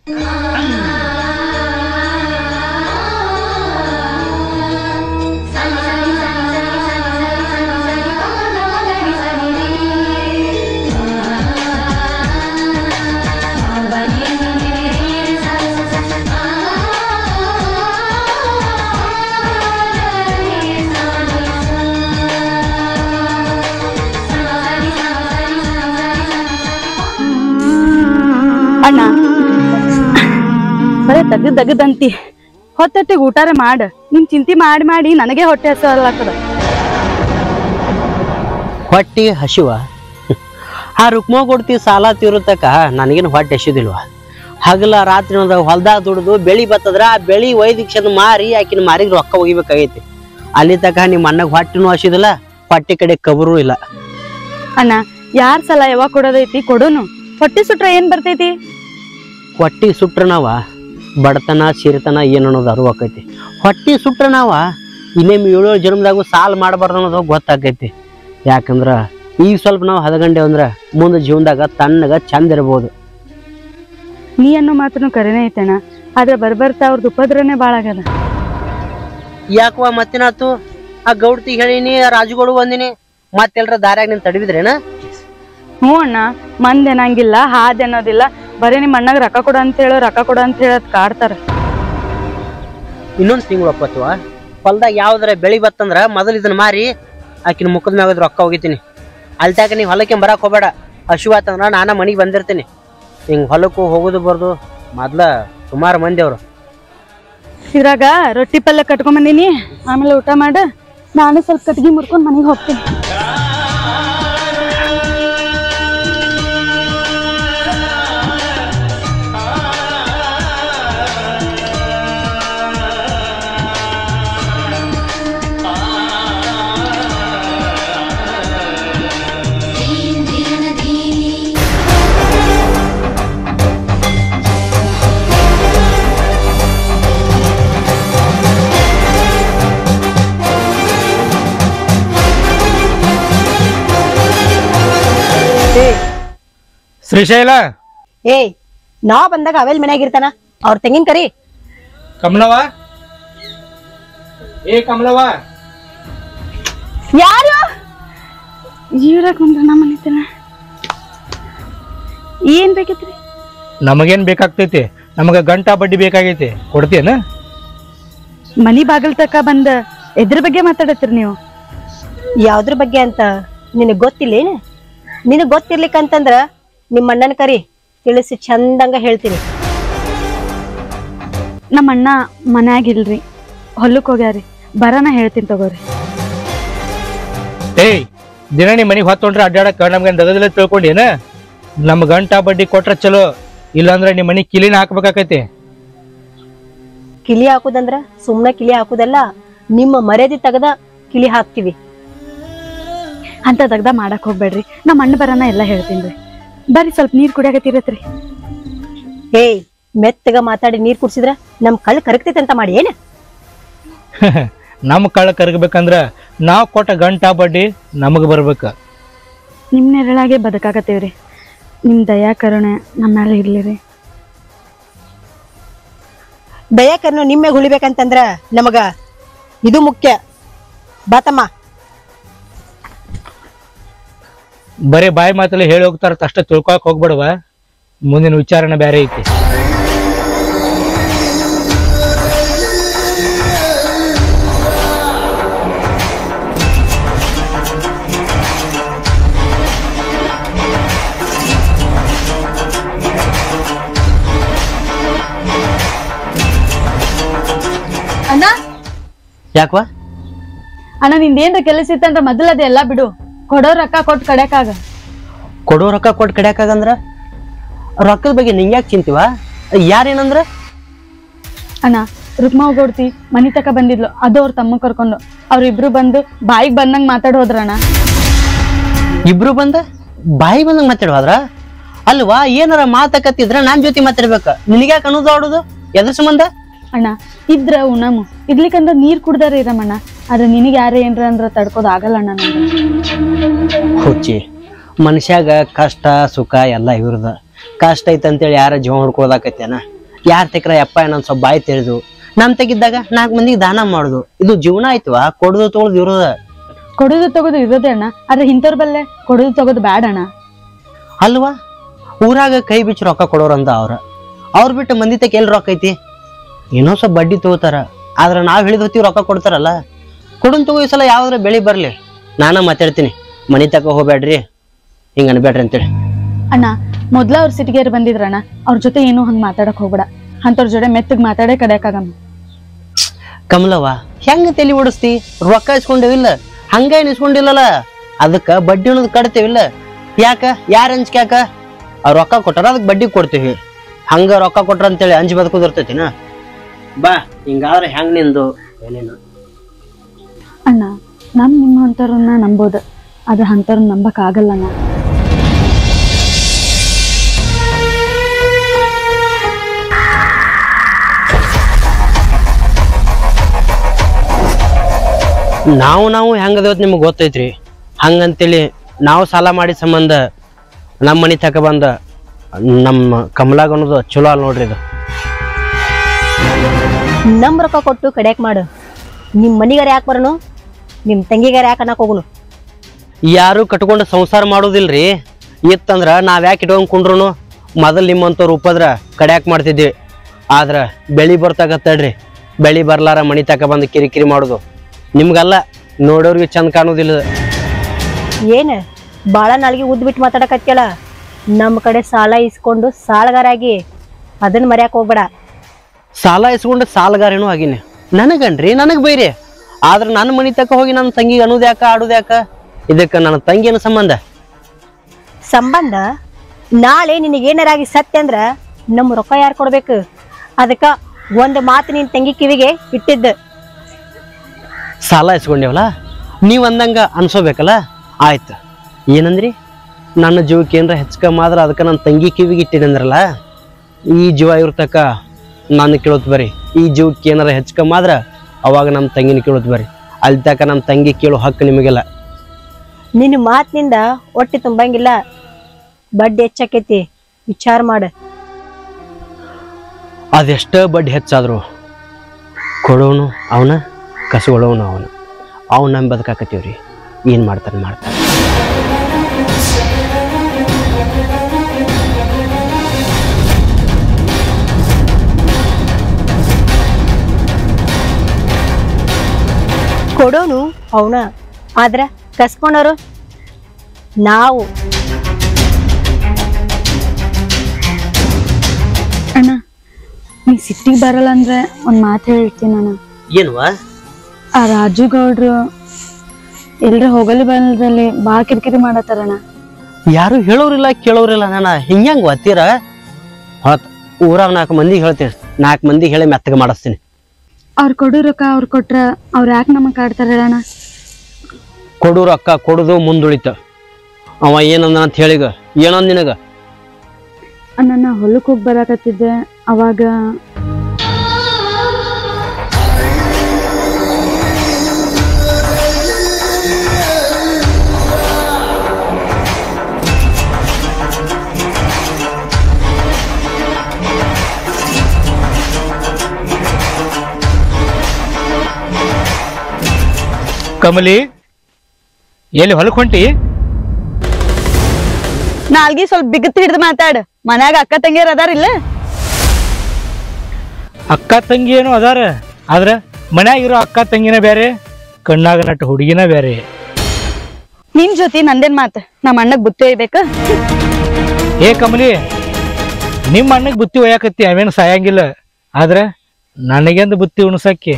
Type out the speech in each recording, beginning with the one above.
ಅಣ್ಣ ಬರೇ ದಗದ್ ದಗದಂತಿ ಹೊತ್ತೊತ್ತಿಗೆ ಊಟಾರೆ ಮಾಡ ನಿನ್ ಚಿಂತೆ ಮಾಡಿ ಮಾಡಿ ನನಗೆ ಹೊಟ್ಟೆ ಹಸಲತ್ತದ ಹೊಟ್ಟಿಗೆ ಹಸಿವ ಆ ರುಕ್ಮ ಕೊಡ್ತಿ ಸಾಲ ತೀರುತ್ತಕ ನನಗೇನು ಹೊಟ್ಟೆ ಹಸಿದಿಲ್ವ ಹಗಲ ರಾತ್ರಿ ಹೊಲ್ದಾಗ ದುಡ್ದು ಬೆಳಿ ಬತ್ತದ್ರ ಆ ಬೆಳಿ ವೈದಿಕ್ಷದ ಮಾರಿ ಆಕಿನ ಮಾರಿಗೆ ರೊಕ್ಕ ಒಗಿಬೇಕಾಗೈತಿ ಅಲ್ಲಿ ತಕ ನಿಮ್ಮ ಅಣ್ಣಗೆ ಹೊಟ್ಟಿನೂ ಹಸಿದಿಲ್ಲ ಹೊಟ್ಟೆ ಕಡೆ ಕಬರು ಇಲ್ಲ ಅಣ್ಣ ಯಾರ್ ಸಲ ಯಾವಾಗ ಕೊಡೋದೈತಿ ಕೊಡೋನು ಹೊಟ್ಟೆ ಸುಟ್ರ ಏನ್ ಬರ್ತೈತಿ ಹೊಟ್ಟಿ ಸುಟ್ರ ನಾವ ಬಡತನ ಸಿರಿತನ ಏನು ಅನ್ನೋದು ಅರಿವಾಕೈತಿ ಹೊಟ್ಟಿ ಸುಟ್ರ ನಾವ ಇನ್ನೇಮ್ ಏಳು ಜನ್ಮದಾಗೂ ಸಾಲ ಮಾಡಬಾರ್ದು ಅನ್ನೋದು ಗೊತ್ತಾಕೈತಿ ಯಾಕಂದ್ರ ಈಗ ಸ್ವಲ್ಪ ನಾವು ಹದಗಂಡೆ ಅಂದ್ರ ಮುಂದೆ ಜೀವನದಾಗ ತಣ್ಣಗ ಚಂದ ಇರ್ಬೋದು ನೀ ಅನ್ನೋ ಮಾತನು ಕರೆನೇ ಐತಣ್ಣ ಆದ್ರೆ ಬರ್ಬರ್ತಾ ಅವ್ರದ್ದು ಉಪದ್ರನೇ ಬಾಳ ಆಗ್ಯದ ಯಾಕವ ಮತ್ತೇನಾತು ಆ ಗೌಡ್ತಿ ಹೇಳಿನಿ ಆ ರಾಜುಗಳು ಬಂದಿನಿ ಮತ್ತೆಲ್ರ ದಾರ್ಯಾಗ ನಿನ್ ತಡವಿದ್ರೇನ ಹ್ಞೂ ಅಣ್ಣ ಮಂದ್ ಏನಂಗಿಲ್ಲ ಹಾದ್ ಅನ್ನೋದಿಲ್ಲ ಬರೀ ನಿಮ್ಮ ಅಣ್ಣಗ್ ರೊಕ್ಕ ಕೊಡ ಅಂತ ಹೇಳೋ ರೊಕ್ಕ ಕೊಡ ಅಂತ ಹೇಳೋದ್ ಕಾಡ್ತಾರ ಇನ್ನೊಂದ್ ತಿಂಗಳು ಒಪ್ಪತ್ವ ಹೊಲ್ದಾಗ ಯಾವ್ದಾರ ಬೆಳಿ ಬತ್ತಂದ್ರ ಮೊದಲು ಇದನ್ನ ಮಾರಿ ಆಕಿನ ಮುಖದ ಮ್ಯಾಗ ರೊಕ್ಕ ಹೋಗಿತೀನಿ ಅಲ್ತಾಗ ನೀ ಹೊಲಕ್ಕೆ ಬರಕ್ ಹೋಗ್ಬೇಡ ಹಶು ಆತಂದ್ರ ನಾನ ಮನಿಗೆ ಬಂದಿರ್ತೀನಿ ಹಿಂಗ್ ಹೊಲಕ್ಕೂ ಹೋಗೋದು ಬರ್ದು ಮೊದ್ಲ ಸುಮಾರು ಮಂದಿ ಅವ್ರು ಇದ್ರಾಗ ರೊಟ್ಟಿ ಪಲ್ಯ ಕಟ್ಕೊಂಡ್ ಬಂದೀನಿ ಆಮೇಲೆ ಊಟ ಮಾಡ ನಾನು ಸ್ವಲ್ಪ ಕಟ್ಗಿ ಮುರ್ಕೊಂಡ್ ಮನೆಗೆ ಹೋಗ್ತೀನಿ ಶ್ರೀಶೈಲ ಏಯ್ ನಾ ಬಂದಾಗ ಅವೆಲ್ ಮನ್ಯಾಗ ಇರ್ತಾನ ಅವ್ರ ತೆಂಗಿನ ಕರಿ ಕಮಲವ ಏ ಕಮಲವ ಯಾರು ಇವ್ರಾಗ ಕುಂದ್ರ ನಮ್ಮ ಮನಿತನ ಏನ್ ಬೇಕಿತ್ರಿ ನಮಗೇನ್ ಬೇಕಾಗ್ತೈತಿ ನಮಗ ಗಂಟಾ ಬಡ್ಡಿ ಬೇಕಾಗೈತಿ ಕೊಡ್ತೇನ ಮನಿ ಬಾಗಿಲ್ ತಕ ಬಂದ ಎದ್ರ ಬಗ್ಗೆ ಮಾತಾಡತ್ರಿ ನೀವು ಯಾವ್ದ್ರ ಬಗ್ಗೆ ಅಂತ ನಿನಗ್ ಗೊತ್ತಿಲ್ಲೇನ ನಿನಗ್ ಗೊತ್ತಿರ್ಲಿಕ್ಕಂತಂದ್ರ ನಿಮ್ಮ ಅಣ್ಣನ ಕರಿ ತಿಳಿಸಿ ಚಂದಂಗ ಹೇಳ್ತೀನಿ ನಮ್ಮ ಅಣ್ಣ ಮನ್ಯಾಗಿಲ್ರಿ ಹೊಲಕ್ ಹೋಗ್ಯಾರಿ ಬರನ ಹೇಳ್ತೀನಿ ತಗೋರಿ ಏಯ್ ದಿನ ನಿಮ್ ಮನಿಗ್ ಹೊತ್ತೊಂಡ್ರೆ ಅಡ್ಡಾಡಕ ನಮ್ಗೇನ್ ದಗದಿಲ್ಲ ತಿಳ್ಕೊಂಡೇನ ನಮ್ ಗಂಟಾ ಬಡ್ಡಿ ಕೊಟ್ರ ಚಲೋ ಇಲ್ಲಾಂದ್ರ ನಿಮ್ ಮನಿ ಕಿಲಿನ ಹಾಕ್ಬೇಕಾಕೈತಿ ಕಿಲಿ ಹಾಕುದಂದ್ರ ಸುಮ್ನ ಕಿಲಿ ಹಾಕುದಲ್ಲ ನಿಮ್ಮ ಮರ್ಯಾದೆ ತೆಗದ ಕಿಲಿ ಹಾಕ್ತಿವಿ ಅಂತ ತೆಗ್ದ ಮಾಡಕ್ ಹೋಗ್ಬೇಡ್ರಿ ನಮ್ಮ ಅಣ್ಣ ಬರನ ಎಲ್ಲ ಹೇಳ್ತೀನಿ ಬರ್ರಿ ಸ್ವಲ್ಪ ನೀರ್ ಕುಡಿಯಾಕತ್ತಿರತ್ರಿ ಏಯ್ ಮೆತ್ತಗ ಮಾತಾಡಿ ನೀರ್ ಕುಡ್ಸಿದ್ರ ನಮ್ ಕಳ್ ಕರಗ್ತೈತೆ ಅಂತ ಮಾಡಿ ಏನ ನಮ್ ಕಳ್ಳ ಕರಗಬೇಕಂದ್ರ ನಾವ್ ಕೊಟ್ಟ ಗಂಟಾ ಬಡ್ಡಿ ನಮಗ್ ಬರ್ಬೇಕ ನಿಮ್ ನೆರಳಾಗೆ ಬದುಕಾಕತ್ತೇವ್ರಿ ನಿಮ್ ದಯಾ ಕರುಣೆ ನಮ್ಮ ಮೇಲೆ ಇರ್ಲಿರಿ ದಯಾಕರ್ನು ನಿಮ್ಮೆ ಉಳಿಬೇಕಂತಂದ್ರ ನಮಗ ಇದು ಮುಖ್ಯ ಬಾತಮ್ಮ ಬರೀ ಬಾಯಿ ಮಾತಲ್ಲಿ ಹೇಳಿ ಹೋಗ್ತಾರ ಅಷ್ಟ ತಿಳ್ಕೊಳಕ್ ಹೋಗ್ಬೇಡವ ಮುಂದಿನ ವಿಚಾರಣೆ ಬ್ಯಾರೆ ಐತಿ ಅಣ್ಣ ಯಾಕವ ಅಣ್ಣ ನಿಂದೇನ್ರ ಕೆಲಸ ಇತ್ತಂದ್ರ ಮೊದಲ ಅದೆಲ್ಲ ಬಿಡು ಕೊಡೋ ರೊಕ್ಕ ಕೊಟ್ಟು ಕಡ್ಯಾಕಾಗ ಕೊಡೋ ರೊಕ್ಕ ಕೊಟ್ಟು ಕಡ್ಯಾಕಾಗಂದ್ರ ರೊಕ್ಕದ ಬಗ್ಗೆ ನಿಂಗ್ಯಾಕ್ ಚಿಂತಿವ ಯಾರೇನಂದ್ರ ಅಣ್ಣ ರುಕ್ಮಾವ್ ಗೌಡ್ತಿ ಮನಿ ತಕ ಬಂದಿದ್ಲು ಅದು ಅವ್ರ ತಮ್ಮ ಕರ್ಕೊಂಡು ಅವ್ರಿಬ್ರು ಬಂದು ಬಾಯಿಗೆ ಬಂದಂಗ್ ಮಾತಾಡ್ ಹೋದ್ರಣ್ಣ ಇಬ್ರು ಬಂದ ಬಾಯಿ ಬಂದಂಗ ಮಾತಾಡುವಾದ್ರ ಅಲ್ವಾ ಏನಾರ ಮಾತಾಕತ್ತಿದ್ರ ನಾನ್ ಜೊತೆ ಮಾತಾಡ್ಬೇಕ ನಿನಗ್ಯಾಕ ಅನ್ನೋದು ಆಡೋದು ಎದ್ರ ಸಂಬಂಧ ಅಣ್ಣ ಇದ್ರ ಉಣಮು ಇರ್ಲಿಕ್ಕಂದ್ರ ನೀರ್ ಕುಡ್ದಾರ ಇರಮಣ್ಣ ಆದ್ರೆ ನಿನಗೆ ಯಾರೇ ಏನ್ರ ಅಂದ್ರ ತಡ್ಕೋದ್ ಆಗಲ್ಲ ಅಣ್ಣ ನಂಗೆ ಹುಚ್ಚಿ ಮನುಷ್ಯಾಗ ಕಷ್ಟ ಸುಖ ಎಲ್ಲ ಇವ್ರದ ಕಷ್ಟ ಐತಂತೇಳಿ ಯಾರ ಜೀವ ಹೊಡ್ಕೊಳದಾಕತ್ತೇನ ಯಾರ ತೆಕ್ರ ಯಪ್ಪ ಏನೊಂದ್ ಸ್ವಲ್ಪ ಬಾಯಿ ತೆರೆದು ನಮ್ ತೆಗಿದ್ದಾಗ ನಾಲ್ಕು ಮಂದಿಗೆ ದಾನ ಮಾಡುದು ಇದು ಜೀವನ ಆಯ್ತವಾ ಕೊಡುದು ತೊಗೊಳ್ದು ಇರೋದ ಕೊಡೋದು ತಗೋದು ಇರೋದೇ ಅಣ್ಣ ಆದ್ರೆ ಇಂಥವ್ರ ಬಲ್ಲೆ ಕೊಡೋದು ತಗೋದು ಬ್ಯಾಡ ಅಣ್ಣ ಅಲ್ವಾ ಊರಾಗ ಕೈ ಬಿಚ್ಚಿ ರೊಕ್ಕ ಕೊಡೋರಂತ ಅವ್ರ ಅವ್ರ ಬಿಟ್ಟು ಮಂದಿ ತಕ ಎಲ್ಲಿ ರೊಕ್ಕ ಐತಿ ಏನೋ ಸ್ವಲ್ಪ ಬಡ್ಡಿ ತಗೋತಾರ ಆದ್ರ ನಾವ್ ಹೇಳಿದ ಹೊತ್ತಿಗೆ ರೊಕ್ಕ ಕೊಡ್ತಾರಲ್ಲ ಕೊಡನ್ ತಗೋ ಈ ಸಲ ಯಾವ್ದಾರ ಬೆಳಿ ಬರ್ಲಿ ನಾನ ಮಾತಾಡ್ತೀನಿ ಮನಿ ತಕ ಹೋಗ್ಬೇಡ್ರಿ ಹಿಂಗ ಅನ್ಬೇಡ್ರಿ ಅಂತೇಳಿ ಅಣ್ಣ ಮೊದ್ಲ ಅವ್ರ ಸಿಟಿಗೇರ್ ಬಂದಿದ್ರಣ್ಣ ಅವ್ರ ಜೊತೆ ಏನೂ ಹಂಗ್ ಮಾತಾಡಕ್ ಹೋಗ್ಬೇಡ ಅಂತವ್ರ ಜೊತೆ ಮೆತ್ತಗ್ ಮಾತಾಡೇ ಕಡೆಯಕ್ಕಾಗಮ್ಮ ಕಮಲವ್ವ ಹೆಂಗ ತಲೆ ಓಡಿಸ್ತಿ ರೊಕ್ಕ ಇಸ್ಕೊಂಡೇವಿಲ್ಲ ಹಂಗ ಏನ್ ಇಸ್ಕೊಂಡಿಲ್ಲಲ್ಲ ಅದಕ್ಕ ಬಡ್ಡಿ ಅನ್ನೋದು ಕಟ್ತೇವಿಲ್ಲ ಯಾಕ ಯಾರ ಅಂಜಿಕೆ ಯಾಕ ಅವ್ರ ರೊಕ್ಕ ಕೊಟ್ಟಾರ ಅದಕ್ಕೆ ಬಡ್ಡಿ ಕೊಡ್ತೀವಿ ಹಂಗ ರೊಕ್ಕ ಕೊಟ್ರ ಅಂತೇಳಿ ಅಂಜಿ ಬದುಕೋದಿರ್ತೈತಿನ ಬಾ ಹಿಂಗಾದ್ರೆ ಹೆಂಗ್ ನಿಂದು ಏನೇನು ಅಣ್ಣ ನಮ್ ನಿಮ್ಮಂತವ್ರನ್ನ ನಂಬೋದು ಆದ್ರೆ ಅಂಥವ್ರನ್ನ ನಂಬಕ್ ಆಗಲ್ಲ ಅಣ್ಣ ನಾವು ನಾವು ಹೆಂಗದೇವತ್ ನಿಮ್ಗೆ ಗೊತ್ತೈತ್ರಿ ಹಂಗಂತೇಳಿ ನಾವು ಸಾಲ ಮಾಡಿ ಸಂಬಂಧ ನಮ್ಮ ಮನೆ ತಕ ಬಂದ ನಮ್ಮ ಕಮಲಾಗ ಅನ್ನೋದು ಚಲೋ ಅಲ್ಲ ನೋಡ್ರಿ ಇದು ನಮ್ ರೊಕ್ಕ ಕೊಟ್ಟು ಕಡ್ಯಾಕ್ ಮಾಡು ನಿಮ್ ಮನಿಗಾರ ಯಾಕೆ ಬರೋನು ನಿಮ್ ತಂಗಿಗಾರ ಯಾಕೆ ಅನ್ನಕ್ ಹೋಗುನು ಯಾರು ಕಟ್ಕೊಂಡು ಸಂಸಾರ ಮಾಡೋದಿಲ್ರಿ ಇತ್ತಂದ್ರ ನಾವ್ ಯಾಕೆ ಇಟ್ಕೊಂಡ್ ಕುಂಡ್ರುನು ಮೊದಲ್ ನಿಮ್ಮಂತವ್ರು ಉಪದ್ರ ಕಡ್ಯಾಕ್ ಮಾಡ್ತಿದ್ವಿ ಆದ್ರ ಬೆಳಿ ಬರ್ತಾಗತ್ತಡ್ರಿ ಬೆಳಿ ಬರ್ಲಾರ ಮನಿ ತಕ ಬಂದು ಕಿರಿಕಿರಿ ಮಾಡೋದು ನಿಮ್ಗಲ್ಲ ನೋಡೋರ್ಗೆ ಚಂದ ಕಾಣೋದಿಲ್ಲ ಇದು. ಏನ್ ಬಾಳ ನಾಳಿಗೆ ಉದ್ ಬಿಟ್ಟು ಮಾತಾಡಕತ್ಯಲ್ಲ ನಮ್ಮ ಕಡೆ ಸಾಲ ಇಸ್ಕೊಂಡು ಸಾಲಗಾರಾಗಿ ಅದನ್ನ ಮರ್ಯಾಕ್ ಹೋಗ್ಬೇಡ ಸಾಲ ಇಸ್ಕೊಂಡು ಸಾಲಗಾರೇನೂ ಆಗಿನಿ ನನಗನ್ರಿ ನನಗ್ ಬೈರಿ ಆದ್ರ ನನ್ನ ಮನಿ ತಕ ಹೋಗಿ ನನ್ನ ತಂಗಿಗೆ ಅನ್ನೋದು ಯಾಕ ಆಡೋದು ಯಾಕ ಇದಕ್ಕ ನನ್ನ ತಂಗಿನ ಸಂಬಂಧ ಸಂಬಂಧ ನಾಳೆ ನಿನಗೇನಾರಾಗಿ ಸತ್ಯ ಅಂದ್ರ ನಮ್ಮ ರೊಕ್ಕ ಯಾರು ಕೊಡ್ಬೇಕು ಅದಕ್ಕ ಒಂದ್ ಮಾತು ನಿನ್ ತಂಗಿ ಕಿವಿಗೆ ಇಟ್ಟಿದ್ದ ಸಾಲ ಇಸ್ಕೊಂಡೇವಲ್ಲ ನೀವ್ ಅಂದಂಗ ಅನ್ಸೋಬೇಕಲ್ಲ ಆಯ್ತು ಏನಂದ್ರಿ ನನ್ನ ಜೀವಕ್ಕೆ ಏನಾರ ಹೆಚ್ಚು ಆದ್ರ ಅದಕ್ಕೆ ನನ್ನ ತಂಗಿ ಕಿವಿಗೆ ಇಟ್ಟಿದಂದ್ರಲ್ಲ ಈ ಜೀವ ಇರ್ತಕ್ಕ ನಾನು ಕೇಳೋತ್ ಬರ್ರಿ ಈ ಜೀವಕ್ಕೆ ಏನಾರ ಹೆಚ್ಚು ಆದ್ರ ಅವಾಗ ನಮ್ಮ ತಂಗಿನ ಕೇಳೋತ್ ಬರ್ರಿ ಅಲ್ಲಿ ತಕ ನಮ್ಮ ತಂಗಿ ಕೇಳೋ ಹಕ್ಕು ನಿಮಗೆಲ್ಲ ನಿನ್ನ ಮಾತಿನಿಂದ ಹೊಟ್ಟೆ ತುಂಬಂಗಿಲ್ಲ ಬಡ್ಡಿ ಹೆಚ್ಚಾಕೈತಿ ವಿಚಾರ ಮಾಡ ಅದೆಷ್ಟ ಬಡ್ಡಿ ಹೆಚ್ಚಾದ್ರು ಕೊಡೋನು ಅವನ ಕಸಗೊಳ್ಳೋನು ಅವನ ಅವ್ನ ನಮ್ಮ ಬದುಕಾಕತ್ತೀವ್ರಿ ಏನು ಮಾಡ್ತಾನೆ ಮಾಡ್ತಾನೆ ಕೊಡೋನು ಅವನ ಆದ್ರ ಕಸ್ಕೊಂಡವರು ನಾವು ಅಣ್ಣ ನೀ ಸಿಟ್ಟಿಗೆ ಬರಲ್ಲ ಅಂದ್ರೆ ಒಂದ್ ಮಾತು ಹೇಳ್ತೀನಿ ಅಣ್ಣ ಏನುವಾ ಆ ರಾಜು ಗೌಡ್ರು ಎಲ್ರ ಹೋಗಲಿ ಬಲ್ಲದಲ್ಲಿ ಬಾ ಕಿರಿಕಿರಿ ಮಾಡತ್ತಾರಣ್ಣ ಯಾರು ಹೇಳೋರಿಲ್ಲ ಕೇಳೋರಿಲ್ಲ ನಾನು ಹಿಂಗ್ಯಾಂಗ ಒತ್ತೀರ ಹೊತ್ ಊರಾಗ ನಾಲ್ಕು ಮಂದಿಗೆ ಹೇಳ್ತೀರಿ ನಾಲ್ಕು ಮಂದಿಗೆ ಹೇಳಿ ಮೆತ್ತಗೆ ಮಾಡಿಸ್ತೀನಿ ಅವ್ರು ಕೊಡೋ ರೊಕ್ಕ ಅವ್ರು ಕೊಟ್ರ ಅವ್ರು ಯಾಕೆ ನಮಗ್ ಕಾಡ್ತಾರ ಹೇಳಣ್ಣ ಕೊಡು ರೊಕ್ಕ ಕೊಡುದು ಮುಂದುಳಿತ ಅವ ಏನಂದ ಅಂತ ಹೇಳಿಗ ಏನಂದ ನಿನಗ ನನ್ನ ಹೊಲಕ್ಕೆ ಹೋಗಿ ಬರಾಕತ್ತಿದ್ದೆ ಅವಾಗ ಕಮಲಿ ಎಲ್ಲಿ ಹೊಲಕ್ ಹೊಂಟಿ ನಾಲ್ಗಿ ಸ್ವಲ್ಪ ಬಿಗತ್ ಹಿಡ್ದು ಮಾತಾಡ್ ಮನ್ಯಾಗ ಅಕ್ಕ ತಂಗಿಯರ್ ಅದಾರಿಲ್ಲ ಅಕ್ಕ ತಂಗಿ ಏನು ಅದಾರ ಆದ್ರ ಮನ್ಯಾಗ ಇರೋ ಅಕ್ಕ ತಂಗಿನ ಬೇರೆ ಕಣ್ಣಾಗ ನಟ್ಟು ಹುಡುಗಿನ ಬೇರೆ ನಿನ್ ಜೊತೆ ನಂದೇನ್ ಮಾತ್ ನಮ್ಮ ಅಣ್ಣಗ್ ಬುತ್ತಿ ಒಯ್ಬೇಕ ಏ ಕಮಲಿ ನಿಮ್ಮ ಅಣ್ಣಗ್ ಬುತ್ತಿ ಒಯ್ಯಾಕತ್ತಿ ಅವೇನು ಸಾಯಂಗಿಲ್ಲ ಆದ್ರ ನನಗೆಂದು ಬುತ್ತಿ ಉಣಸಕ್ಕೆ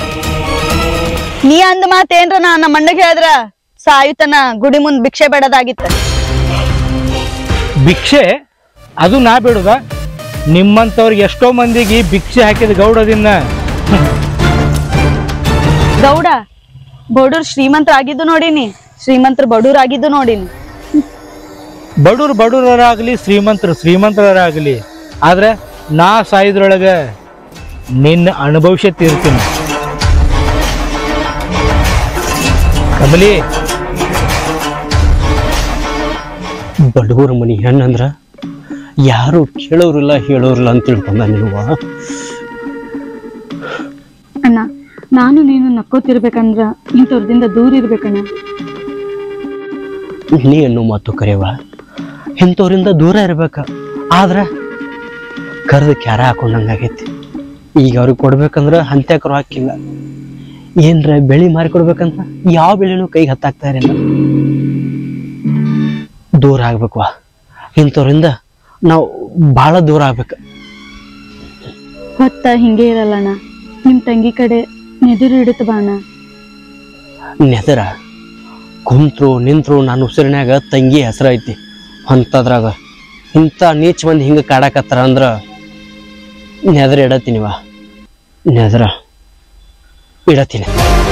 ನೀ ಅಂದ ಮಾತ್ ಏನ್ರ ನಾ ನಮ್ಮ ಅಣ್ಣಗ್ ಹೇಳಿದ್ರ ಸಾಯುತನ ಗುಡಿ ಮುಂದ್ ಭಿಕ್ಷೆ ಬೇಡದಾಗಿತ್ತ ಭಿಕ್ಷೆ ಅದು ನಾ ಬಿಡುದ ನಿಮ್ಮಂತವ್ರಿಗೆ ಎಷ್ಟೋ ಮಂದಿಗೆ ಭಿಕ್ಷೆ ಹಾಕಿದ ಗೌಡದಿನ್ನ ಗೌಡ ಬಡೂರ್ ಶ್ರೀಮಂತರ ಆಗಿದ್ದು ನೋಡಿನಿ ಶ್ರೀಮಂತರ ಬಡೂರ್ ಆಗಿದ್ದು ನೋಡಿನಿ ಬಡೂರು ಬಡೂರರಾಗಲಿ ಶ್ರೀಮಂತರು ಶ್ರೀಮಂತರಾಗಲಿ ಆದ್ರೆ ನಾ ಸಾಯಿದ್ರೊಳಗ ನಿನ್ನ ಅನುಭವಿಸ ತೀರ್ತೀನಿ ಕಮಲಿ ಬಡಗೂರ ಮನಿ ಹೆಣ್ಣಂದ್ರ ಯಾರು ಕೇಳೋರಿಲ್ಲ ಹೇಳೋರಿಲ್ಲ ಅಂತ ತಿಳ್ಕೊಂಡ ನೀವು ಅಣ್ಣ ನಾನು ನೀನು ನಕ್ಕೋತಿರ್ಬೇಕಂದ್ರ ಇಂಥವ್ರದಿಂದ ದೂರ ಇರ್ಬೇಕಣ್ಣ ನೀ ಅನ್ನೋ ಮಾತು ಕರೆಯವ ಇಂಥವ್ರಿಂದ ದೂರ ಇರ್ಬೇಕ ಆದ್ರ ಕರೆದು ಕ್ಯಾರ ಹಾಕೊಂಡಂಗಾಗೈತಿ ಈಗ ಅವ್ರಿಗೆ ಕೊಡ್ಬೇಕಂದ್ರ ಹಂತ್ಯಾಕರು ಹಾಕಿಲ್ಲ ಏನ್ರ ಬೆಳಿ ಮಾರಿ ಕೊಡ್ಬೇಕಂದ್ರ ಯಾವ ಬೆಳೆನೂ ಕೈಗೆ ಹತ್ತಾಗ್ತಾ ಇರಲಿಲ್ಲ ದೂರ ಆಗ್ಬೇಕು ಇಂಥವ್ರಿಂದ ನಾವು ಭಾಳ ದೂರ ಆಗ್ಬೇಕು ಹೊತ್ತ ಹಿಂಗೆ ಇರಲ್ಲ ಅಣ್ಣ ನಿಮ್ ತಂಗಿ ಕಡೆ ನೆದುರು ಇಡುತ್ತ ಬಾ ಅಣ್ಣ ನೆದರ ಕುಂತ್ರು ನಿಂತ್ರು ನನ್ನ ಉಸಿರಿನ್ಯಾಗ ತಂಗಿ ಹೆಸರು ಐತಿ ಅಂಥದ್ರಾಗ ಇಂಥ ನೀಚ್ ಮಂದಿ ಹಿಂಗೆ ಕಾಡಕತ್ತಾರ ಅಂದ್ರ ನೆದರ ಇಡತ್ತೀನಿವ ನೆದರ ಇಡತೀನಿ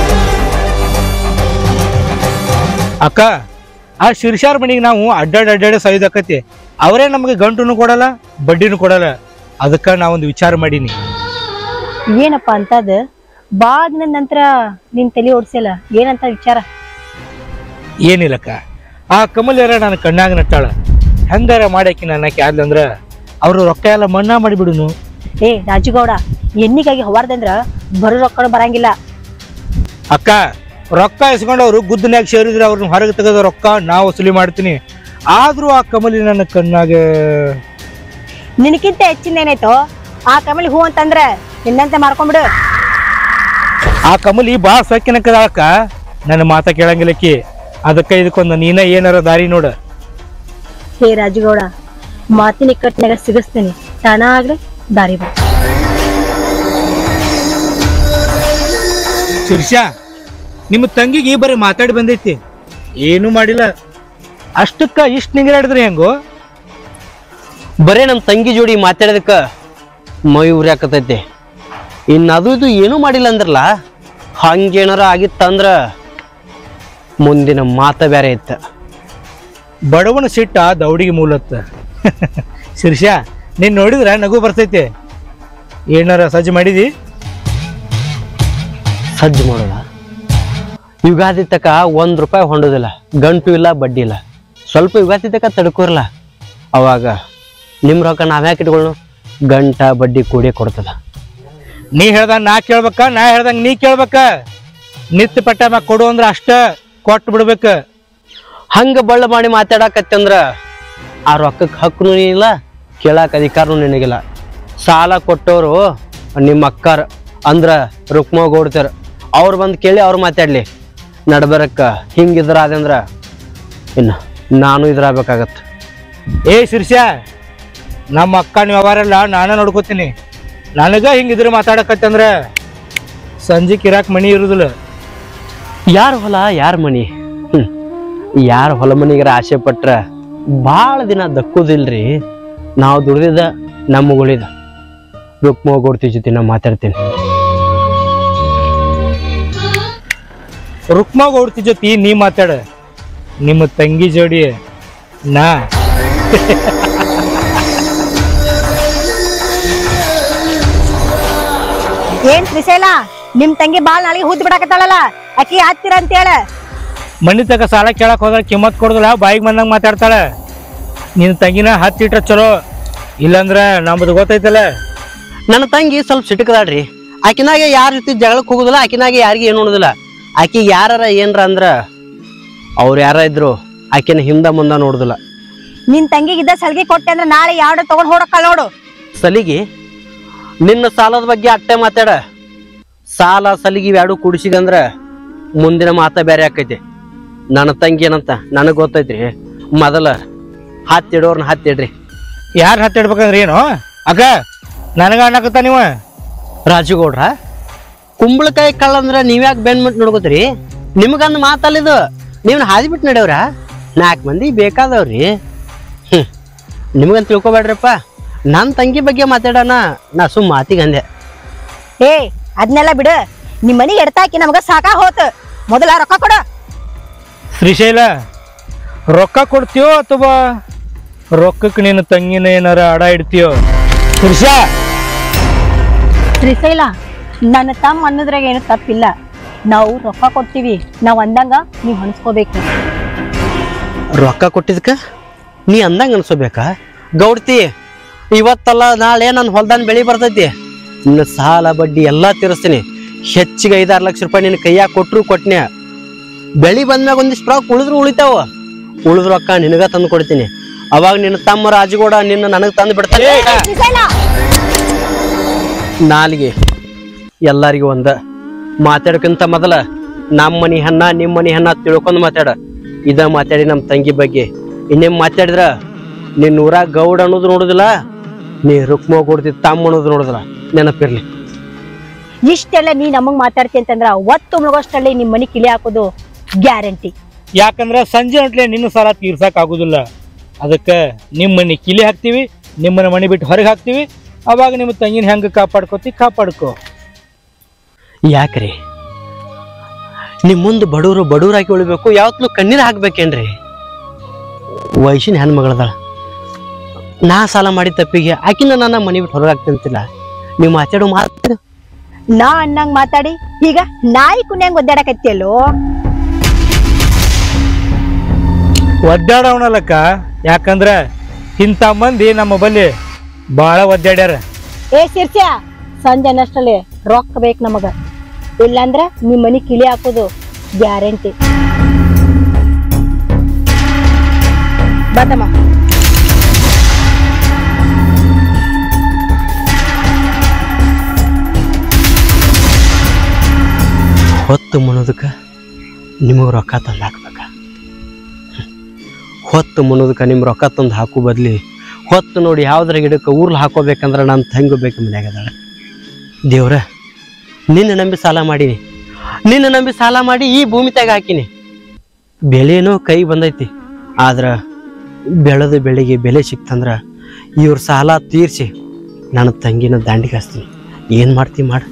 ಅಕ್ಕ ಆ ಶಿರ್ಷಾರ್ ಮನಿಗೆ ನಾವು ಅಡ್ಡಾಡ್ ಅಡ್ಡಾಡಿ ಸೈದಾಕತಿ ಅವರೇ ನಮಗೆ ಗಂಟುನು ಕೊಡಲ್ಲ ಬಡ್ಡಿನೂ ಕೊಡಲ್ಲ ಅದಕ್ಕ ನಾವೊಂದು ವಿಚಾರ ಮಾಡೀನಿ ಏನಪ್ಪ ಅಂತದ್ ಬಾಳ ದಿನದ ನಂತರ ನಿನ್ ತಲೆ ಓಡ್ಸಿಲ್ಲ ಏನಂತ ವಿಚಾರ ಏನಿಲ್ಲಕ್ಕ ಆ ಕಮಲ್ಯರ ನನ್ನ ಕಣ್ಣಾಗ ನಟ್ಟಾಳ ಹೆಂಗಾರ ಮಾಡಾಕಿ ನನ್ನ ಕ್ಯಾದ್ಲಂದ್ರ ಅವರು ರೊಕ್ಕ ಎಲ್ಲ ಮನ್ನಾ ಮಾಡಿಬಿಡುನು ಏ ರಾಜುಗೌಡ ಎಣ್ಣಿಗಾಗಿ ಹೊವಾರ್ದಂದ್ರ ಬರೋ ರೊಕ್ಕ ಬರಂಗಿಲ್ಲ ಅಕ್ಕ ರೊಕ್ಕ ಇಸ್ಕೊಂಡು ಅವರು ಗುದ್ದನ್ಯಾಗ ಸೇರಿದ್ರೆ ಅವ್ರನ್ನ ಹೊರಗೆ ತೆಗೆದ ರೊಕ್ಕ ನಾವು ವಸೂಲಿ ಮಾಡ್ತೀನಿ ಆದ್ರೂ ಆ ಕಮಲಿ ನನ್ನ ಕಣ್ಣಾಗ ನಿನಕ್ಕಿಂತ ಹೆಚ್ಚಿನ ಏನಾಯ್ತು ಆ ಕಮಲಿ ಹೂ ಅಂತಂದ್ರ ನಿನ್ನಂತೆ ಮಾಡ್ಕೊಂಬಿಡು ಆ ಕಮಲಿ ಬಾ ಸೊಕ್ಕಿನಕ್ಕದಾಳಕ್ಕ ನನ್ನ ಮಾತ ಕೇಳಂಗಿಲ್ಲಕ್ಕಿ ಅದಕ್ಕೆ ಇದಕ್ಕೊಂದು ನೀನ ಏನಾರ ದಾರಿ ನೋಡ ಹೇ ರಾಜುಗೌಡ ಮಾತಿನ ಇಕ್ಕಟ್ನಾಗ ಸಿಗಿಸ್ತೀನಿ ತಾನ ಆಗ್ಲಿ ದಾರಿ ಬಾ ಶಿರ್ಷಾ ನಿಮ್ಮ ತಂಗಿಗೆ ಬರೀ ಮಾತಾಡಿ ಬಂದೈತಿ ಏನು ಮಾಡಿಲ್ಲ ಅಷ್ಟಕ್ಕ ಇಷ್ಟು ನಿಂಗರಾಡಿದ್ರಿ ಹೆಂಗೋ ಬರೇ ನಮ್ಮ ತಂಗಿ ಜೋಡಿ ಮಾತಾಡೋದಕ್ಕ ಮೈ ಉರಿಯಾಕತೈತಿ ಇನ್ನು ಅದು ಇದು ಏನೂ ಮಾಡಿಲ್ಲ ಅಂದ್ರಲ್ಲ ಹಂಗೇನಾರ ಆಗಿತ್ತಂದ್ರ ಮುಂದಿನ ಮಾತ ಬೇರೆ ಇತ್ತ ಬಡವನ ಸಿಟ್ಟ ದೌಡಿಗೆ ಮೂಲತ್ತ ಶಿರ್ಷಾ ನೀನ್ ನೋಡಿದ್ರ ನಗು ಬರ್ತೈತಿ ಏನಾರ ಸಜ್ಜು ಮಾಡಿದಿ ಸಜ್ಜು ಮಾಡೋದ ಯುಗಾದಿ ತಕ ಒಂದ್ ರೂಪಾಯಿ ಹೊಂಡೋದಿಲ್ಲ ಗಂಟು ಇಲ್ಲ ಬಡ್ಡಿ ಇಲ್ಲ ಸ್ವಲ್ಪ ಯುಗಾದಿ ತಕ ತಡ್ಕೋರ್ಲ ಅವಾಗ ನಿಮ್ಮ ರೊಕ್ಕ ನಾವ್ಯಾಕೆ ಇಟ್ಕೊಳ್ಳು ಗಂಟ ಬಡ್ಡಿ ಕೂಡಿ ಕೊಡ್ತದ ನೀ ಹೇಳ್ದಂಗ ನಾ ಕೇಳ್ಬೇಕ ನಾ ಹೇಳ್ದಂಗ ನೀ ಕೇಳ್ಬೇಕ ನಿತ್ಯ ಪಟ್ಟ ಮ್ಯಾಗ ಕೊಡು ಅಂದ್ರ ಅಷ್ಟ ಕೊಟ್ಟು ಬಿಡ್ಬೇಕ ಹಂಗ ಬಳ್ಳ ಮಾಡಿ ಮಾತಾಡಕತ್ತಂದ್ರ ಆ ರೊಕ್ಕಕ್ಕೆ ಹಕ್ಕೂ ಇಲ್ಲ ಕೇಳಾಕ ಅಧಿಕಾರನೂ ನಿನಗಿಲ್ಲ ಸಾಲ ಕೊಟ್ಟವರು ನಿಮ್ಮ ಅಕ್ಕಾರ ಅಂದ್ರ ರುಕ್ಮ ಗೌಡ್ತಾರ ಅವ್ರು ಬಂದು ಕೇಳಿ ಅವ್ರು ಮಾತಾಡ್ಲಿ ನಡ್ಬರಕ್ಕ ಹಿಂಗಿದ್ರ ಅದಂದ್ರ ಇನ್ನು ನಾನು ಇದ್ರಾಗಬೇಕಾಗತ್ತೆ ಏ ಶಿರ್ಷಾ ನಮ್ಮ ಅಕ್ಕನ ವ್ಯವಹಾರ ನಾನ ನೋಡ್ಕೋತೀನಿ ನನಗ ಹಿಂಗಿದ್ರೆ ಮಾತಾಡಕತ್ತಂದ್ರ ಸಂಜೆ ಕಿರಾಕ್ ಮನಿ ಇರುದಿಲ್ಲ ಯಾರ ಹೊಲ ಯಾರ ಮನಿ ಹ್ಮ್ ಯಾರ ಹೊಲ ಮನಿಗರ ಆಸೆ ಪಟ್ರ ಭಾಳ ದಿನ ದಕ್ಕುದಿಲ್ರಿ ನಾವು ದುಡ್ದಿದ್ದ ನಮ್ಮ ಉಳಿದ ರುಕ್ಮ ಗೌಡ್ತಿ ಜೊತೆ ನಾ ಮಾತಾಡ್ತೀನಿ ರುಕ್ಮಾ ಗೌಡ್ತಿ ಜೊತೆ ನೀ ಮಾತಾಡ ನಿಮ್ಮ ತಂಗಿ ಜೋಡಿ ನಾ ಏನ್ ತ್ರಿಶೈಲ ನಿಮ್ ತಂಗಿ ಬಾಳ್ ನಾಳೆಗೆ ಹೂತ್ ಬಿಡಾಕತ್ತಾಳಲ್ಲ ಅಕ್ಕಿ ಹತ್ತಿರ ಅಂತ ಹೇಳ ಮನಿ ತಕ ಸಾಲ ಕೇಳಕ್ ಹೋದ್ರ ಕಿಮ್ಮತ್ ಕೊಡುದಿಲ್ಲ ಬಾಯಿಗೆ ಬಂದಂಗ ಮಾತಾಡ್ತಾಳ ನಿನ್ನ ತಂಗಿನ ಹತ್ತಿಟ್ರ ಚಲೋ ಇಲ್ಲಂದ್ರ ನಮ್ದು ಗೊತ್ತೈತಲ್ಲ ನನ್ನ ತಂಗಿ ಸ್ವಲ್ಪ ಸಿಟಕದಾಳ್ರಿ ಆಕಿನಾಗೆ ಯಾರ ರೀತಿ ಜಗಳಕ್ಕೆ ಹೋಗುದಿಲ್ಲ ಆಕಿನಾಗೆ ಯಾರಿಗೆ ಏನು ಅನ್ನೋದಿಲ್ಲ ಆಕಿ ಯಾರ ಏನ್ರ ಅಂದ್ರ ಅವ್ರು ಯಾರ ಇದ್ರು ಆಕಿನ ಹಿಂದ ಮುಂದ ನೋಡುದಿಲ್ಲ ನಿನ್ ತಂಗಿಗಿದ್ದ ಸಲ್ಗಿ ಕೊಟ್ಟೆ ಅಂದ್ರೆ ನಾಳೆ ಯಾವ್ದು ತಗೊಂಡ್ ಹೊಡಕ್ಕಲ್ಲ ನೋಡು ಸಲಿಗಿ ನಿನ್ನ ಸಾಲದ ಬಗ್ಗೆ ಅಟ್ಟೆ ಮಾತಾಡ ಸಾಲ ಸಲಿಗಿ ಎರಡು ಕುಡಿಸಿದಂದ್ರ ಮುಂದಿನ ಮಾತ ಬೇರೆ ಆಕೈತಿ ನನ್ನ ತಂಗಿ ಏನಂತ ನನಗ್ ಗೊತ್ತೈತ್ರಿ ಮೊದಲ ಹತ್ತಿಡೋರ್ನ ಹತ್ತಿಡ್ರಿ ಯಾರು ಹತ್ತಿಡ್ಬೇಕಂದ್ರ ಏನು ಅಕ್ಕ ನನಗ ಅನ್ನಕತ್ತ ನೀವ ರಾಜುಗೌಡ್ರ ಕುಂಬಳಕಾಯಿ ಕಳ್ಳಂದ್ರ ನೀವ್ಯಾಕೆ ಬೆನ್ ಮುಟ್ಟು ನೋಡ್ಕೋತೀರಿ ನಿಮ್ಗಂದ್ ಮಾತಲ್ಲಿದು ನೀವ್ನ ಹಾದಿ ಬಿಟ್ಟು ನಡೆಯವ್ರ ನಾಲ್ಕು ಮಂದಿ ಬೇಕಾದವ್ರಿ ಹ್ಮ್ ನಿಮ್ಗಂತ ತಿಳ್ಕೊಬೇಡ್ರಪ್ಪ ನನ್ನ ತಂಗಿ ಬಗ್ಗೆ ಮಾತಾಡೋಣ ನಾ ಸುಮ್ ಮಾತಿಗೆ ಅಂದೆ ಏ ಅದ್ನೆಲ್ಲ ಬಿಡು ನಿಮ್ ಮನಿಗೆ ಎಡ್ತಾಕಿ ನಮಗ ಸಾಕಾ ಹೋತ್ ಮೊದಲ ರೊಕ್ಕ ಕೊಡು ಶ್ರೀಶೈಲ ರೊಕ್ಕ ಕೊಡ್ತೀಯೋ ಅಥವಾ ರೊಕ್ಕಕ್ಕೆ ನಿನ್ನ ತಂಗಿನ ಏನಾರ ಅಡ ಇಡ್ತೀಯೋ ಪುರುಷ ತ್ರಿಶೈಲ ನನ್ನ ತಮ್ಮ ಅನ್ನೋದ್ರಾಗ ಏನು ತಪ್ಪಿಲ್ಲ ನಾವು ರೊಕ್ಕ ಕೊಡ್ತೀವಿ ನಾವ್ ಅಂದಂಗ ನೀವ್ ಹೊಣಸ್ಕೋಬೇಕು ರೊಕ್ಕ ಕೊಟ್ಟಿದ್ಕ ನೀ ಅಂದಂಗ ಅನ್ಸೋಬೇಕಾ ಗೌಡ್ತಿ ಇವತ್ತಲ್ಲ ನಾಳೆ ನನ್ನ ಹೊಲ್ದಾನ ಬೆಳಿ ಬರ್ತೈತಿ ನಿನ್ನ ಸಾಲ ಬಡ್ಡಿ ಎಲ್ಲಾ ತೀರಿಸ್ತೀನಿ ಹೆಚ್ಚಿಗೆ ಐದಾರು ಲಕ್ಷ ರೂಪಾಯಿ ನಿನ್ನ ಕೈಯಾಗ ಕೊಟ್ರು ಕೊಟ್ನೆ ಬೆಳಿ ಬಂದ್ಮ್ಯಾಗ ಒಂದಿಷ್ಟು ರೊಕ್ಕ ಉಳಿದ್ರು ಉಳಿತಾವ ಉಳಿದ ರೊಕ್ಕ ನಿನಗ ತಂದು ಕೊಡ್ತೀನಿ ಅವಾಗ ನಿನ್ನ ತಮ್ಮ ರಾಜಗೌಡ ನಿನ್ನ ನನಗೆ ತಂದು ಬಿಡ್ತಾನೆ ಶ್ರೀಶೈಲ ನಾಲಿಗೆ ಎಲ್ಲರಿಗೂ ಒಂದ ಮಾತಾಡಕ್ಕಿಂತ ಮೊದಲ ನಮ್ಮ ಮನಿ ಹನ್ನ ನಿಮ್ಮ ಮನಿ ಹನ್ನ ತಿಳ್ಕೊಂಡ್ ಮಾತಾಡ ಇದ ಮಾತಾಡಿ ನಮ್ಮ ತಂಗಿ ಬಗ್ಗೆ ಇನ್ನೇಮ್ ಮಾತಾಡಿದ್ರ ನಿನ್ನ ಊರಾಗ ಗೌಡ ಅನ್ನೋದು ನೋಡುದಿಲ್ಲ ನೀ ರುಕ್ಮ ಕೊಡ್ತಿ ತಮ್ಮ ಅನ್ನೋದು ನೋಡುದಿಲ್ಲ ನೆನಪಿರ್ಲಿ ಇಷ್ಟೆಲ್ಲ ನೀ ನಮಗ್ ಮಾತಾಡ್ತಿ ಅಂತಂದ್ರ ಒತ್ತು ಮುಳುಗೋಷ್ಟರಲ್ಲಿ ನಿಮ್ ಮನಿ ಕಿಲಿ ಹಾಕೋದು ಗ್ಯಾರಂಟಿ ಯಾಕಂದ್ರ ಸಂಜೆ ಹೊಂಟ್ಲೆ ನಿನ್ನ ಸಾಲ ತೀರ್ಸಕ್ ಆಗುದಿಲ್ಲ ಅದಕ್ಕ ನಿಮ್ಮ ಮನೆ ಕಿಲಿ ಹಾಕ್ತಿವಿ ನಿಮ್ಮನ್ನ ಮನೆ ಬಿಟ್ಟು ಹೊರಗೆ ಹಾಕ್ತಿವಿ ಅವಾಗ ನಿಮ್ಮ ತಂಗಿನ ಹೆಂಗ ಕಾಪಾಡ್ಕೋತಿ ಕಾಪಾಡ್ಕೋ ಯಾಕ್ರಿ ನಿಮ್ ಮುಂದೆ ಬಡವರು ಬಡವರಾಗಿ ಉಳಿಬೇಕು ಯಾವತ್ತೂ ಕಣ್ಣೀರ್ ಹಾಕ್ಬೇಕೇನ್ರಿ ವಯಸ್ಸಿನ ಹೆಣ್ಮಗಳದಾಳ ನಾ ಸಾಲ ಮಾಡಿದ ತಪ್ಪಿಗೆ ಆಕಿನ ನನ್ನ ಮನೆ ಬಿಟ್ಟು ಹೊರಗೆ ಹಾಕ್ತಂತಿಲ್ಲ ನೀವು ಮಾತಾಡೋ ಮಾತು ನಾ ಅನ್ನಂಗ್ ಮಾತಾಡಿ ಈಗ ನಾಯಿ ಕುನ್ಯಾಂಗ್ ಒದ್ದಾಡಕತ್ತಿಯಲ್ಲೋ ಒದ್ದಾಡವನಲ್ಲಕ್ಕ ಯಾಕಂದ್ರ ಇಂಥ ಮಂದಿ ನಮ್ಮ ಬಲ್ಲಿ ಬಾಳ ಒದ್ದಾಡ್ಯಾರ ಏ ಶಿರ್ಸ್ಯ ಸಂಜೆ ಅನ್ನಷ್ಟರಲ್ಲಿ ರೊಕ್ಕ ಬೇಕು ನಮಗ ಇಲ್ಲಾಂದ್ರ ನಿಮ್ ಮನಿ ಕಿಲಿ ಹಾಕೋದು ಗ್ಯಾರಂಟಿ ಬತಮ್ಮ ಹೊತ್ತು ಮುನ್ನೋದಕ್ಕೆ ನಿಮಗೆ ರೊಕ್ಕ ತಂದು ಹಾಕ್ಬೇಕ ಹೊತ್ತು ಮುನ್ನೋದಕ್ಕೆ ನಿಮ್ಮ ರೊಕ್ಕ ತಂದು ಹಾಕೋ ಬದ್ಲಿ ಹೊತ್ತು ನೋಡಿ ಯಾವ್ದ್ರ ಗಿಡಕ್ಕೆ ಊರ್ಲ್ ಹಾಕೋಬೇಕಂದ್ರೆ ನಾನು ತಂಗಿ ಬೇಕು ಮನ್ಯಾಗ ಅದಾಳ ದೇವ್ರ ನಿನ್ನ ನಂಬಿ ಸಾಲ ಮಾಡೀನಿ ನಿನ್ನ ನಂಬಿ ಸಾಲ ಮಾಡಿ ಈ ಭೂಮಿ ತಾಗ ಹಾಕಿನಿ ಬೆಳೆನೋ ಕೈ ಬಂದೈತಿ ಆದ್ರ ಬೆಳೆದ ಬೆಳೆಗೆ ಬೆಲೆ ಸಿಕ್ತಂದ್ರ ಇವ್ರ ಸಾಲ ತೀರ್ಸಿ ನನ್ನ ತಂಗಿನ ದಾಂಡಿಗೆ ಹಚ್ತೀನಿ ಏನು ಮಾಡ್ತಿ ಮಾಡು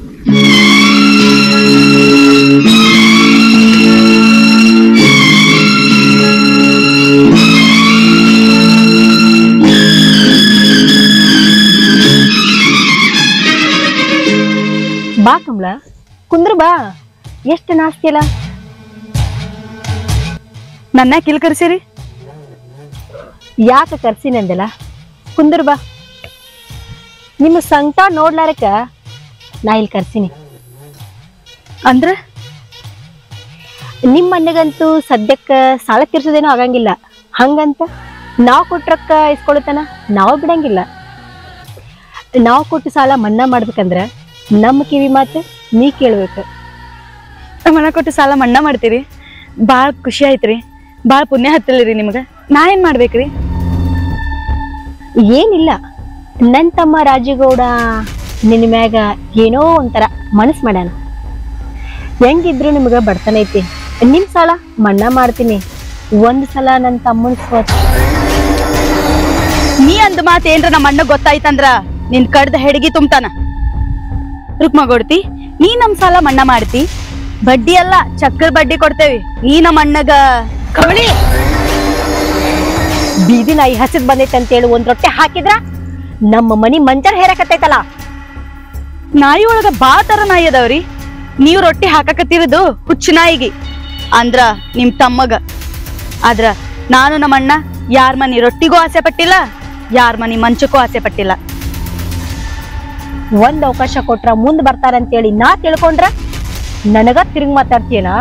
ಬಾ ಕಮಲ ಕುಂದ್ರ ಬಾ ಎಷ್ಟು ನಾಸ್ತಿ ಅಲ್ಲ ನನ್ನ ಕಿಲ್ ಕರ್ಸಿರಿ ಯಾಕೆ ಕರ್ಸಿನಂದಲ್ಲ ಕುಂದ್ರ ಬಾ ನಿಮ್ಮ ಸಂಕಟ ನೋಡ್ಲಾರಕ ನಾ ಇಲ್ಲಿ ಕರ್ಸಿನಿ ಅಂದ್ರ ನಿಮ್ಮ ಅಣ್ಣಗಂತೂ ಸದ್ಯಕ್ಕ ಸಾಲ ತೀರ್ಸೋದೇನೋ ಆಗಂಗಿಲ್ಲ ಹಂಗಂತ ನಾವು ಕೊಟ್ರಕ್ಕ ಇಸ್ಕೊಳತನ ನಾವು ಬಿಡಂಗಿಲ್ಲ ನಾವು ಕೊಟ್ಟು ಸಾಲ ಮನ್ನಾ ಮಾಡ್ಬೇಕಂದ್ರ ನಮ್ಮ ಕಿವಿ ಮಾತು ನೀ ಕೇಳ್ಬೇಕು ಮನ ಕೊಟ್ಟು ಸಾಲ ಮನ್ನಾ ಮಾಡ್ತೀರಿ ಭಾಳ ಖುಷಿ ಆಯ್ತ್ರಿ ಭಾಳ ಪುಣ್ಯ ಹತ್ತಲಿರಿ ನಿಮ್ಗೆ ನಾ ಏನ್ ಮಾಡ್ಬೇಕ್ರಿ ಏನಿಲ್ಲ ನನ್ ತಮ್ಮ ರಾಜಗೌಡ ನಿನ್ನ ಮ್ಯಾಗ ಏನೋ ಒಂಥರ ಮನಸ್ ಮಾಡ್ಯಾನ ಹೆಂಗಿದ್ರು ನಿಮ್ಗ ಬಡತನ ಐತಿ ನಿಮ್ ಸಾಲ ಮನ್ನಾ ಮಾಡ್ತೀನಿ ಒಂದ್ ಸಲ ನನ್ ತಮ್ಮನ್ ಸ್ವತ್ ನೀ ಅಂದ ಮಾತು ಏನ್ರ ನಮ್ಮ ಅಣ್ಣ ಗೊತ್ತಾಯ್ತಂದ್ರ ನಿನ್ ಕಡ್ದ ಹೆಡಗಿ ತುಂಬ್ತಾನ ರುಕ್ಮಗೊಡ್ತಿ ನೀ ನಮ್ ಸಾಲ ಮನ್ನಾ ಮಾಡ್ತಿ ಬಡ್ಡಿ ಅಲ್ಲ ಚಕ್ರ ಬಡ್ಡಿ ಕೊಡ್ತೇವಿ ನೀ ನಮ್ಮ ಅಣ್ಣಗ ಕಮಳಿ ಬೀದಿ ನಾಯಿ ಹಸಿದ್ ಬಂದೈತೆ ಅಂತೇಳಿ ಒಂದ್ ರೊಟ್ಟೆ ಹಾಕಿದ್ರ ನಮ್ಮ ಮನಿ ಮಂಚರ್ ಹೇರಕತ್ತೈತಲ್ಲ ನಾಯಿ ಒಳಗ ಬಾ ತರ ನಾಯಿ ಅದಾವ್ರಿ ನೀವ್ ರೊಟ್ಟಿ ಹಾಕಕತ್ತಿರೋದು ಹುಚ್ಚು ನಾಯಿಗಿ ಅಂದ್ರ ನಿಮ್ ತಮ್ಮಗ ಆದ್ರ ನಾನು ನಮ್ಮ ಅಣ್ಣ ಯಾರ್ ಮನಿ ರೊಟ್ಟಿಗೂ ಆಸೆ ಪಟ್ಟಿಲ್ಲ ಯಾರ್ ಮನಿ ಮಂಚಕ್ಕೂ ಆಸೆ ಪಟ್ಟಿಲ್ಲ ಒಂದ್ ಅವಕಾಶ ಕೊಟ್ರ ಮುಂದ್ ಬರ್ತಾರಂತೇಳಿ ನಾ ತಿಳ್ಕೊಂಡ್ರ ನನಗ ತಿರುಗಿ ಮಾತಾಡ್ತೀಯನಾ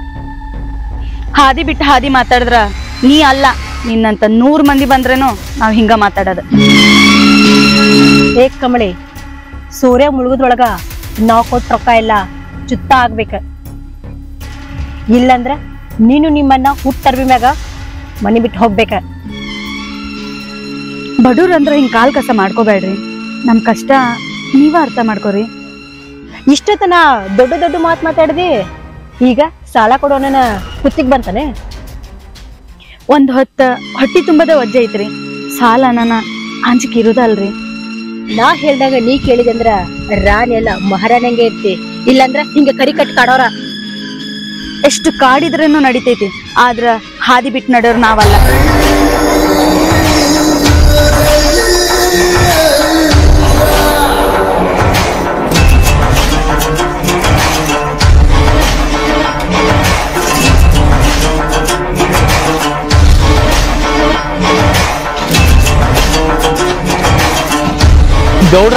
ಹಾದಿ ಬಿಟ್ಟು ಹಾದಿ ಮಾತಾಡಿದ್ರ ನೀ ಅಲ್ಲ ನಿನ್ನಂತ ನೂರ್ ಮಂದಿ ಬಂದ್ರೇನು ನಾವ್ ಹಿಂಗ ಮಾತಾಡೋದು ಏ ಕಮಳಿ ಸೂರ್ಯ ಮುಳುಗುದ್ರೊಳಗ ನಾವ್ ಕೊಟ್ಟ ರೊಕ್ಕ ಎಲ್ಲ ಚುತ್ತ ಆಗ್ಬೇಕ ಇಲ್ಲಂದ್ರ ನೀನು ನಿಮ್ಮನ್ನ ಹುಟ್ಟರ್ಬಿ ಮ್ಯಾಗ ಮನಿ ಬಿಟ್ಟು ಹೋಗ್ಬೇಕ ಬಡವ್ರ ಅಂದ್ರ ಹಿಂಗ್ ಕಾಲ್ ಕಸ ಮಾಡ್ಕೋಬೇಡ್ರಿ ನಮ್ ಕಷ್ಟ ನೀವ ಅರ್ಥ ಮಾಡ್ಕೋರಿ ಇಷ್ಟೊತ್ತನ ದೊಡ್ಡ ದೊಡ್ಡ ಮಾತ್ ಮಾತಾಡ್ದಿ ಈಗ ಸಾಲ ಕೊಡೋನ ಕುತ್ತಿಗೆ ಬಂತಾನೆ ಒಂದ್ ಹೊತ್ತ ಹೊಟ್ಟಿ ತುಂಬದ ಒಜ್ಜೆ ಐತ್ರಿ ಸಾಲ ನನ್ನ ಅಂಜಿಕೆ ಇರುದಲ್ರಿ ನಾ ಹೇಳ್ದಾಗ ನೀ ಕೇಳಿದಂದ್ರ ರಾಣಿ ಎಲ್ಲ ಮಹಾರಾಣಂಗೆ ಇರ್ತಿ ಇಲ್ಲಂದ್ರ ಹಿಂಗ ಕರಿ ಕಟ್ ಕಾಡೋರ ಎಷ್ಟು ಕಾಡಿದ್ರೇನು ನಡಿತೈತಿ ಆದ್ರ ಹಾದಿ ಬಿಟ್ಟು ನಡೆಯೋರು ನಾವಲ್ಲ ಗೌಡ್ರ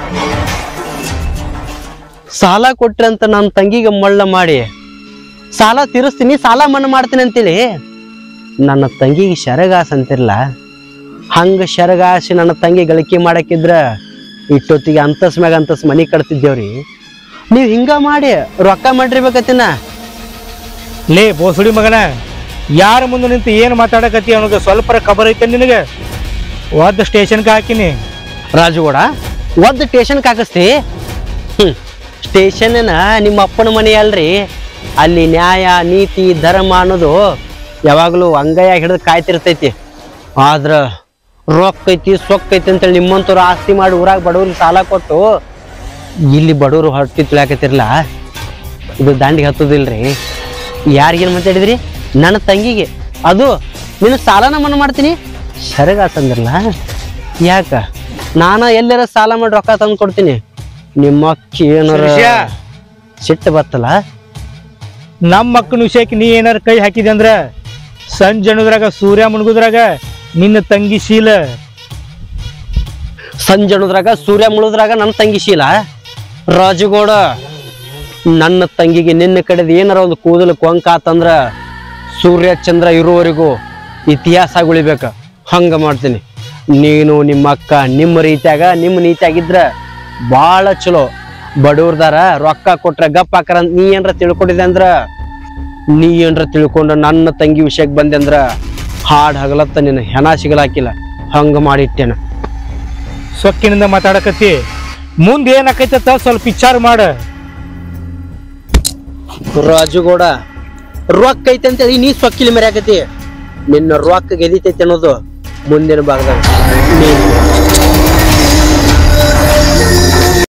ಸಾಲ ಕೊಟ್ರಿ ಅಂತ ನನ್ನ ತಂಗಿಗೆ ಮಳ್ಳ ಮಾಡಿ ಸಾಲ ತೀರಿಸ್ತೀನಿ ಸಾಲ ಮನ್ನಾ ಮಾಡ್ತೀನಿ ಅಂತೇಳಿ ನನ್ನ ತಂಗಿಗೆ ಶರಗಾಸ ಅಂತಿರ್ಲ ಹಂಗ ಶರಗಾಸಿ ನನ್ನ ತಂಗಿ ಗಳಿಕೆ ಮಾಡಕ್ಕಿದ್ರ ಇಟ್ಟೊತ್ತಿಗೆ ಅಂತಸ್ ಮ್ಯಾಗ ಅಂತಸ್ ಮನಿ ಕಟ್ತಿದ್ದೇವ್ರಿ ನೀವ್ ಹಿಂಗ ಮಾಡಿ ರೊಕ್ಕ ಮಾಡಿರ್ಬೇಕತ್ತಿನ ಲೇ ಬೋಸುಡಿ ಮಗನ ಯಾರ ಮುಂದೆ ನಿಂತು ಏನು ಮಾತಾಡಕತ್ತಿ ಅವನಿಗೆ ಸ್ವಲ್ಪ ಖಬರ್ ಐತೆ ನಿನಗೆ ಒದ್ದು ಸ್ಟೇಷನ್ಗೆ ಹಾಕಿನಿ ರಾಜುಗೌಡ ಒದ್ದು ಸ್ಟೇಷನ್ಗೆ ಹಾಕಿಸ್ತಿ ಹ್ಮ್ ಸ್ಟೇಷನ್ನ ನಿಮ್ಮ ಅಪ್ಪನ ಮನೆ ಅಲ್ರಿ ಅಲ್ಲಿ ನ್ಯಾಯ ನೀತಿ ಧರ್ಮ ಅನ್ನೋದು ಯಾವಾಗಲೂ ಅಂಗೈಯ ಹಿಡಿದು ಕಾಯ್ತಿರ್ತೈತಿ ಆದ್ರ ರೊಕ್ಕ ಐತಿ ಸೊಕ್ಕ ಐತಿ ಅಂತೇಳಿ ನಿಮ್ಮಂತವ್ರು ಆಸ್ತಿ ಮಾಡಿ ಊರಾಗ ಬಡವ್ರಿಗೆ ಸಾಲ ಕೊಟ್ಟು ಇಲ್ಲಿ ಬಡವರು ಹೊಟ್ಟಿ ತುಳ್ಯಾಕತ್ತಿರ್ಲ ಇದು ದಾಂಡಿಗೆ ಹತ್ತೋದಿಲ್ರಿ ಯಾರಿಗೇನು ಮಾತಾಡಿದ್ರಿ ನನ್ನ ತಂಗಿಗೆ ಅದು ನೀನು ಸಾಲನ ಮನ್ನಾ ಮಾಡ್ತೀನಿ ಸರಗಾಸಂದ್ರಲ್ಲ ಯಾಕ ನಾನ ಎಲ್ಲಾರ ಸಾಲ ಮಾಡಿ ರೊಕ್ಕ ತಂದು ಕೊಡ್ತೀನಿ ನಿಮ್ಮ ಅಕ್ಕಿ ಏನಾರ ಶಿರ್ಷ್ಯ, ಸಿಟ್ಟು ಬತ್ತಲ್ಲ ನಮ್ಮ ಮಕ್ಕನ ವಿಷಯಕ್ಕೆ ನೀ ಏನಾರ ಕೈ ಹಾಕಿದೆ ಅಂದ್ರ ಸಂಜೆ ಅನ್ನೋದ್ರಾಗ ಸೂರ್ಯ ಮುಳುಗುದ್ರಾಗ ನಿನ್ನ ತಂಗಿ ಶೀಲ ಸಂಜಣದ್ರಾಗ ಸೂರ್ಯ ಮುಳುದ್ರಾಗ ನನ್ನ ತಂಗಿ ಶೀಲ ರಾಜುಗೌಡ ನನ್ನ ತಂಗಿಗೆ ನಿನ್ನ ಕಡೆದ ಏನಾರ ಒಂದು ಕೂದಲು ಕೊಂಕ ಆತಂದ್ರ ಸೂರ್ಯ ಚಂದ್ರ ಇರುವವರೆಗೂ ಇತಿಹಾಸ ಉಳಿಬೇಕ ಹಂಗ ಮಾಡ್ತೀನಿ ನೀನು ನಿಮ್ಮ ಅಕ್ಕ ನಿಮ್ಮ ರೀತಿಯಾಗ ನಿಮ್ಮ ನೀತಿಯಾಗಿದ್ರ ಭಾಳ ಚಲೋ ಬಡವ್ರದಾರ ರೊಕ್ಕ ಕೊಟ್ರ ಗಪ್ ಹಾಕಾರ ಅಂತ ನೀ ಏನ್ರ ತಿಳ್ಕೊಂಡಿದೆ ಅಂದ್ರ ನೀ ಏನ್ರ ತಿಳ್ಕೊಂಡು ನನ್ನ ತಂಗಿ ವಿಷಯಕ್ಕೆ ಬಂದೆ ಅಂದ್ರ ಹಾಡ್ ಹಗಲತ್ತ ನಿನ್ನ ಹೆಣ ಸಿಗಲಾಕಿಲ್ಲ ಹಂಗ ಮಾಡಿಟ್ಟೇನ ಸೊಕ್ಕಿನಿಂದ ಮಾತಾಡಕತ್ತಿ ಮುಂದೆ ಏನಾಕೈತ ಸ್ವಲ್ಪ ವಿಚಾರ ಮಾಡ ರಾಜುಗೌಡ ರೊಕ್ಕ ಐತೆ ಅಂತೇಳಿ ನೀ ಸೊಕ್ಕಿಲಿ ಮೆರ್ಯಾಕತಿ ನಿನ್ನ ರೊಕ್ಕ ಗೆದಿತೈತೆ ಅನ್ನೋದು ಮುಂದಿನ ಭಾಗದಾಗ ನೀನು